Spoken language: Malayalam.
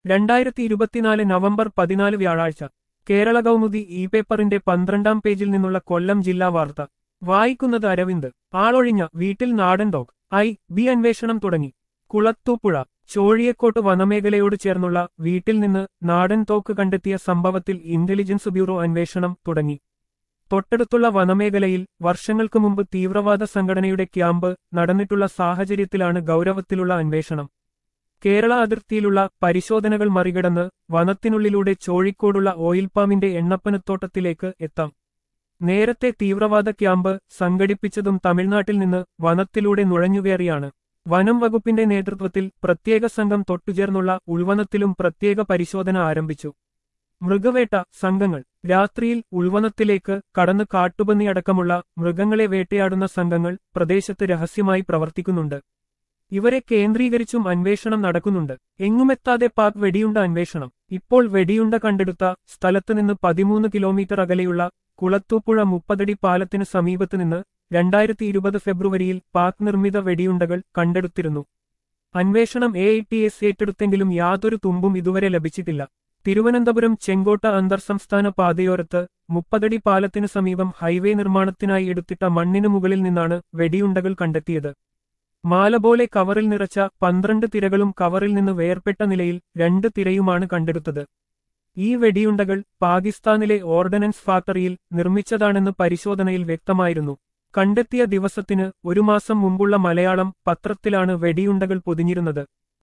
രണ്ടായിരത്തി ഇരുപത്തിനാല് നവംബർ പതിനാല് വ്യാഴാഴ്ച കേരള കൗമുദി ഇ പേപ്പറിന്റെ പന്ത്രണ്ടാം പേജിൽ നിന്നുള്ള കൊല്ലം ജില്ലാ വാർത്ത വായിക്കുന്നത് അരവിന്ദ് ആളൊഴിഞ്ഞ വീട്ടിൽ നാടൻ ഡോഗ് ഐ ബി അന്വേഷണം തുടങ്ങി കുളത്തൂപ്പുഴ ചോഴിയക്കോട്ട് വനമേഖലയോട് ചേർന്നുള്ള വീട്ടിൽ നിന്ന് നാടൻ തോക്ക് കണ്ടെത്തിയ സംഭവത്തിൽ ഇന്റലിജൻസ് ബ്യൂറോ അന്വേഷണം തുടങ്ങി തൊട്ടടുത്തുള്ള വനമേഖലയിൽ വർഷങ്ങൾക്ക് മുമ്പ് തീവ്രവാദ സംഘടനയുടെ ക്യാമ്പ് നടന്നിട്ടുള്ള സാഹചര്യത്തിലാണ് ഗൗരവത്തിലുള്ള അന്വേഷണം കേരള അതിർത്തിയിലുള്ള പരിശോധനകൾ മറികടന്ന് വനത്തിനുള്ളിലൂടെ ചോഴിക്കോടുള്ള ഓയിൽ പാമിന്റെ എണ്ണപ്പനത്തോട്ടത്തിലേക്ക് എത്താം നേരത്തെ തീവ്രവാദ ക്യാമ്പ് സംഘടിപ്പിച്ചതും തമിഴ്നാട്ടിൽ നിന്ന് വനത്തിലൂടെ നുഴഞ്ഞുകയറിയാണ് വനം വകുപ്പിന്റെ നേതൃത്വത്തിൽ പ്രത്യേക സംഘം തൊട്ടുചേർന്നുള്ള ഉൾവനത്തിലും പ്രത്യേക പരിശോധന ആരംഭിച്ചു മൃഗവേട്ട സംഘങ്ങൾ രാത്രിയിൽ ഉൾവനത്തിലേക്ക് കടന്ന് കാട്ടുപന്നി അടക്കമുള്ള മൃഗങ്ങളെ വേട്ടയാടുന്ന സംഘങ്ങൾ പ്രദേശത്ത് രഹസ്യമായി പ്രവർത്തിക്കുന്നുണ്ട് ഇവരെ കേന്ദ്രീകരിച്ചും അന്വേഷണം നടക്കുന്നുണ്ട് എങ്ങുമെത്താതെ പാക് വെടിയുണ്ട അന്വേഷണം ഇപ്പോൾ വെടിയുണ്ട കണ്ടെടുത്ത സ്ഥലത്തുനിന്ന് പതിമൂന്ന് കിലോമീറ്റർ അകലെയുള്ള കുളത്തൂപ്പുഴ മുപ്പതടി പാലത്തിന് സമീപത്ത് നിന്ന് രണ്ടായിരത്തി ഇരുപത് ഫെബ്രുവരിയിൽ പാക് നിർമ്മിത വെടിയുണ്ടകൾ കണ്ടെടുത്തിരുന്നു അന്വേഷണം എ ഐ ടി എസ് ഏറ്റെടുത്തെങ്കിലും യാതൊരു തുമ്പും ഇതുവരെ ലഭിച്ചിട്ടില്ല തിരുവനന്തപുരം ചെങ്കോട്ട അന്തർ സംസ്ഥാന പാതയോരത്ത് മുപ്പതടി പാലത്തിന് സമീപം ഹൈവേ നിർമ്മാണത്തിനായി എടുത്തിട്ട മണ്ണിനു മുകളിൽ നിന്നാണ് വെടിയുണ്ടകൾ കണ്ടെത്തിയത് മാല പോലെ കവറിൽ നിറച്ച പന്ത്രണ്ട് തിരകളും കവറിൽ നിന്ന് വേർപെട്ട നിലയിൽ രണ്ട് തിരയുമാണ് കണ്ടെടുത്തത് ഈ വെടിയുണ്ടകൾ പാകിസ്ഥാനിലെ ഓർഡനൻസ് ഫാക്ടറിയിൽ നിർമ്മിച്ചതാണെന്ന് പരിശോധനയിൽ വ്യക്തമായിരുന്നു കണ്ടെത്തിയ ദിവസത്തിന് ഒരു മാസം മുമ്പുള്ള മലയാളം പത്രത്തിലാണ് വെടിയുണ്ടകൾ പൊതിഞ്ഞിരുന്നത്